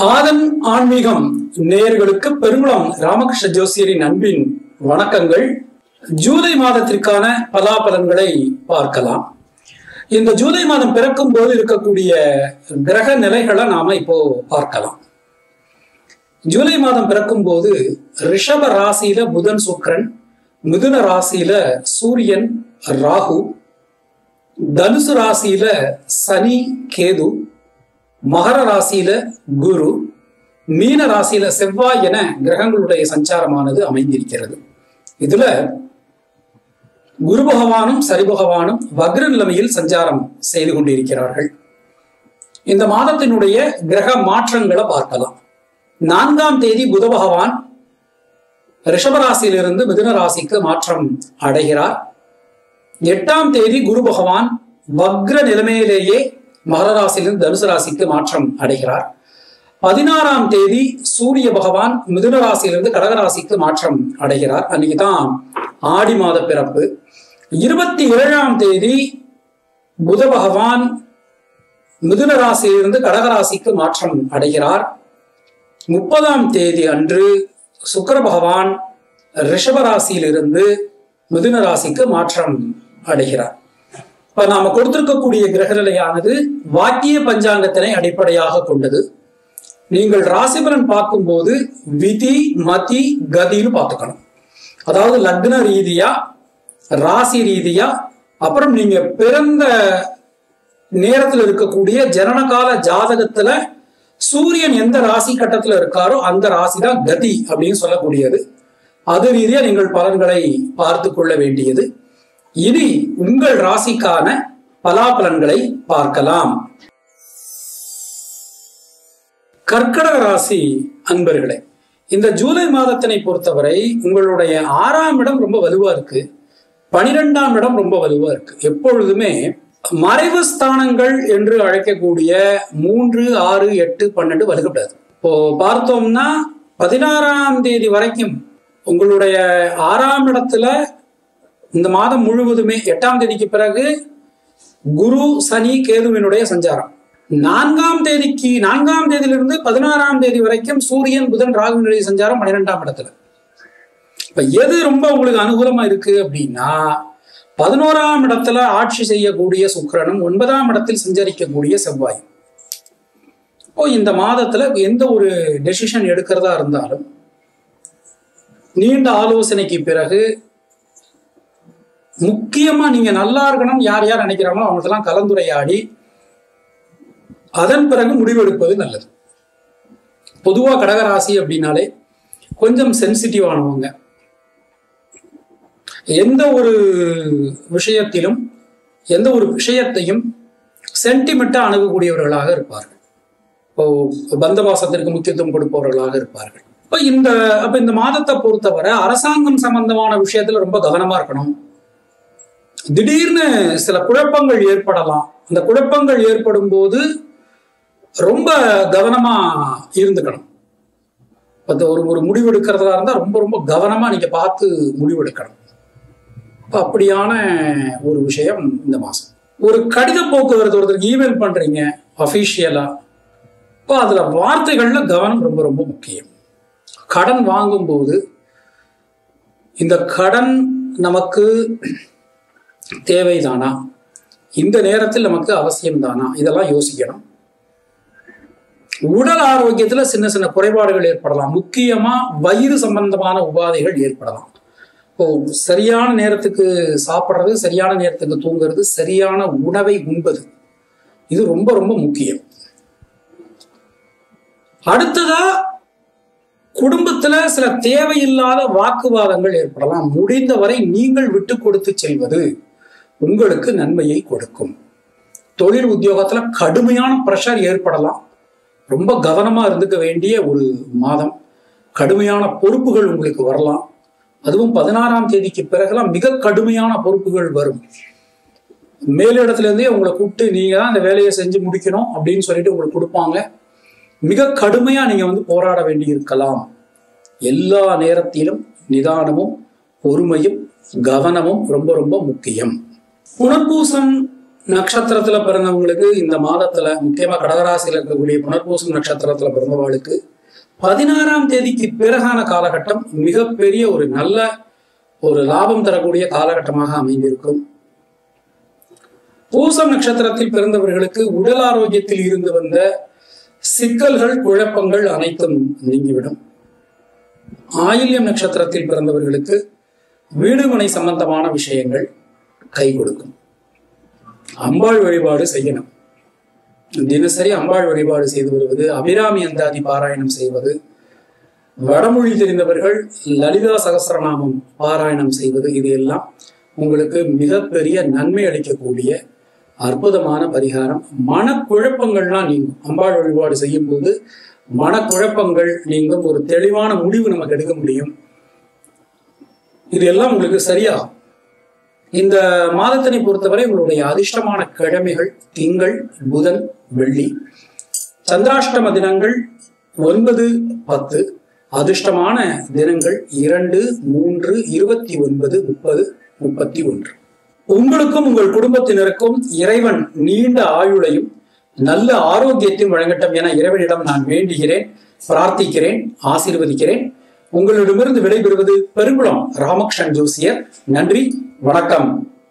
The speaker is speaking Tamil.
ஆதன் ஆன்மீகம் நேயர்களுக்கு பெருங்குளம் ராமகிருஷ்ண ஜோசியரின் அன்பின் வணக்கங்கள் ஜூலை மாதத்திற்கான பலாபலன்களை பார்க்கலாம் இந்த ஜூலை மாதம் பிறக்கும் போது இருக்கக்கூடிய கிரக நிலைகளை நாம இப்போ பார்க்கலாம் ஜூலை மாதம் பிறக்கும் போது ரிஷப ராசியில புதன் சுக்கிரன் மிதுன ராசியில சூரியன் ராகு தனுசு ராசியில சனி கேது மகர ராசியில குரு மீன ராசியில செவ்வாய் என கிரகங்களுடைய சஞ்சாரமானது அமைந்திருக்கிறது இதுல குரு பகவானும் சரி பகவானும் வக்ர நிலைமையில் சஞ்சாரம் செய்து கொண்டிருக்கிறார்கள் இந்த மாதத்தினுடைய கிரக மாற்றங்களை பார்க்கலாம் நான்காம் தேதி புத பகவான் ரிஷபராசியிலிருந்து மிதுன ராசிக்கு மாற்றம் அடைகிறார் எட்டாம் தேதி குரு பகவான் வக்ர நிலைமையிலேயே மகர ராசியிலிருந்து தனுசு ராசிக்கு மாற்றம் அடைகிறார் பதினாறாம் தேதி சூரிய பகவான் மிதுன ராசியிலிருந்து கடகராசிக்கு மாற்றம் அடைகிறார் அன்னைக்கு தான் ஆடி மாத பிறப்பு இருபத்தி ஏழாம் தேதி புத பகவான் மிதுன ராசியிலிருந்து கடகராசிக்கு மாற்றம் அடைகிறார் முப்பதாம் தேதி அன்று சுக்கர பகவான் ரிஷப ராசியிலிருந்து மிதுன ராசிக்கு மாற்றம் அடைகிறார் இப்ப நாம கொடுத்திருக்கக்கூடிய கிரகநிலையானது வாக்கிய பஞ்சாங்கத்தினை அடிப்படையாக கொண்டது நீங்கள் ராசிபலன் பார்க்கும்போது விதி மதி கதின்னு பார்த்துக்கணும் அதாவது லக்ன ரீதியா ராசி ரீதியா அப்புறம் நீங்க பிறந்த நேரத்தில் இருக்கக்கூடிய ஜனனகால ஜாதகத்துல சூரியன் எந்த ராசி கட்டத்துல இருக்காரோ அந்த ராசி தான் கதி அப்படின்னு சொல்லக்கூடியது அது ரீதியா நீங்கள் பலன்களை பார்த்து கொள்ள வேண்டியது இனி உங்கள் ராசிக்கான பலாபலன்களை பார்க்கலாம் கர்க்கடக ராசி அன்பர்களே இந்த ஜூலை மாதத்தினை பொறுத்தவரை உங்களுடைய ஆறாம் இடம் ரொம்ப வலுவா இருக்கு பனிரெண்டாம் இடம் ரொம்ப வலுவா இருக்கு எப்பொழுதுமே மறைவு ஸ்தானங்கள் என்று அழைக்கக்கூடிய மூன்று ஆறு எட்டு பன்னெண்டு வலுக்கப்படாது இப்போ பார்த்தோம்னா பதினாறாம் தேதி வரைக்கும் உங்களுடைய ஆறாம் இடத்துல இந்த மாதம் முழுவதுமே எட்டாம் தேதிக்கு பிறகு குரு சனி கேதுவினுடைய சஞ்சாரம் நான்காம் தேதிக்கு நான்காம் தேதியிலிருந்து பதினாறாம் தேதி வரைக்கும் சூரியன் புதன் ராகுவினுடைய சஞ்சாரம் பன்னிரெண்டாம் இடத்துல இப்ப எது ரொம்ப உங்களுக்கு அனுகூலமா இருக்கு அப்படின்னா பதினோராம் இடத்துல ஆட்சி செய்யக்கூடிய சுக்கிரனும் ஒன்பதாம் இடத்தில் சஞ்சரிக்கக்கூடிய செவ்வாய் இப்போ இந்த மாதத்துல எந்த ஒரு டெசிஷன் எடுக்கிறதா இருந்தாலும் நீண்ட ஆலோசனைக்கு பிறகு முக்கியமா நீங்க நல்லா இருக்கணும் யார் யார் நினைக்கிறாங்களோ அவங்கள்ட்டலாம் கலந்துரையாடி அதன் பிறகு முடிவெடுப்பது நல்லது பொதுவா கடகராசி அப்படின்னாலே கொஞ்சம் சென்சிட்டிவானவங்க எந்த ஒரு விஷயத்திலும் எந்த ஒரு விஷயத்தையும் சென்டிமெண்டா அணுகக்கூடியவர்களாக இருப்பார்கள் இப்போ பந்தவாசத்திற்கு முக்கியத்துவம் கொடுப்பவர்களாக இருப்பார்கள் இப்போ இந்த அப்ப இந்த மாதத்தை பொறுத்தவரை அரசாங்கம் சம்பந்தமான விஷயத்துல ரொம்ப கவனமா இருக்கணும் திடீர்னு சில குழப்பங்கள் ஏற்படலாம் அந்த குழப்பங்கள் ஏற்படும் போது ரொம்ப கவனமா இருந்துக்கணும் அது ஒரு ஒரு முடிவு எடுக்கிறதா இருந்தா ரொம்ப ரொம்ப கவனமா நீங்க பார்த்து முடிவெடுக்கணும் அப்படியான ஒரு விஷயம் இந்த மாசம் ஒரு கடித போக்குவரத்து ஒருத்தருக்கு இமெயில் பண்றீங்க அஃபிஷியலா இப்போ அதுல வார்த்தைகள்ல கவனம் ரொம்ப ரொம்ப முக்கியம் கடன் வாங்கும்போது இந்த கடன் நமக்கு தேவைதானா இந்த நேரத்தில் நமக்கு அவசியம் தானா இதெல்லாம் யோசிக்கணும் உடல் ஆரோக்கியத்துல சின்ன சின்ன குறைபாடுகள் ஏற்படலாம் முக்கியமா வயிறு சம்பந்தமான உபாதைகள் ஏற்படலாம் இப்போ சரியான நேரத்துக்கு சாப்பிட்றது சரியான நேரத்துக்கு தூங்குறது சரியான உணவை உண்பது இது ரொம்ப ரொம்ப முக்கியம் அடுத்ததா குடும்பத்துல சில தேவையில்லாத வாக்குவாதங்கள் ஏற்படலாம் முடிந்தவரை நீங்கள் விட்டு கொடுத்து செல்வது உங்களுக்கு நன்மையை கொடுக்கும் தொழில் உத்தியோகத்துல கடுமையான ப்ரெஷர் ஏற்படலாம் ரொம்ப கவனமா இருந்துக்க வேண்டிய ஒரு மாதம் கடுமையான பொறுப்புகள் உங்களுக்கு வரலாம் அதுவும் பதினாறாம் தேதிக்கு பிறகுலாம் மிக கடுமையான பொறுப்புகள் வரும் மேலிடத்துல இருந்தே உங்களை கூப்பிட்டு நீங்க தான் இந்த வேலையை செஞ்சு முடிக்கணும் அப்படின்னு சொல்லிட்டு உங்களுக்கு கொடுப்பாங்க மிக கடுமையா நீங்க வந்து போராட வேண்டி இருக்கலாம் எல்லா நேரத்திலும் நிதானமும் பொறுமையும் கவனமும் ரொம்ப ரொம்ப முக்கியம் புனர்பூசம் நட்சத்திரத்துல பிறந்தவங்களுக்கு இந்த மாதத்துல முக்கியமா கடகராசியில் இருக்கக்கூடிய புனர்பூசம் நட்சத்திரத்துல பிறந்தவாளுக்கு பதினாறாம் தேதிக்கு பிறகான காலகட்டம் மிகப்பெரிய ஒரு நல்ல ஒரு லாபம் தரக்கூடிய காலகட்டமாக அமைந்திருக்கும் பூசம் நட்சத்திரத்தில் பிறந்தவர்களுக்கு உடல் ஆரோக்கியத்தில் இருந்து வந்த சிக்கல்கள் குழப்பங்கள் அனைத்தும் நீங்கிவிடும் ஆயில்யம் நட்சத்திரத்தில் பிறந்தவர்களுக்கு வீடுமனை சம்பந்தமான விஷயங்கள் கை கொடுக்கும் அம்பாள் வழிபாடு செய்யணும் தினசரி அம்பாள் வழிபாடு செய்து வருவது அபிராமி அந்தாதி பாராயணம் செய்வது வடமொழி தெரிந்தவர்கள் லலிதா சகஸ்ரநாமம் பாராயணம் செய்வது இது எல்லாம் உங்களுக்கு மிகப்பெரிய நன்மை அளிக்கக்கூடிய அற்புதமான பரிகாரம் மனக்குழப்பங்கள்லாம் நீங்கும் அம்பாள் வழிபாடு செய்யும் போது மனக்குழப்பங்கள் நீங்கும் ஒரு தெளிவான முடிவு நமக்கு எடுக்க முடியும் இது எல்லாம் உங்களுக்கு சரியாகும் இந்த மாதத்தினை பொறுத்தவரை உங்களுடைய அதிர்ஷ்டமான கிழமைகள் திங்கள் புதன் வெள்ளி சந்திராஷ்டம தினங்கள் ஒன்பது பத்து அதிர்ஷ்டமான தினங்கள் இரண்டு மூன்று இருபத்தி ஒன்பது முப்பது முப்பத்தி ஒன்று உங்களுக்கும் உங்கள் குடும்பத்தினருக்கும் இறைவன் நீண்ட ஆயுளையும் நல்ல ஆரோக்கியத்தையும் வழங்கட்டும் என இறைவனிடம் நான் வேண்டுகிறேன் பிரார்த்திக்கிறேன் ஆசீர்வதிக்கிறேன் உங்களிடமிருந்து விடைபெறுவது பெருங்குளம் ராமகிருஷ்ணன் ஜோசியர் நன்றி வணக்கம்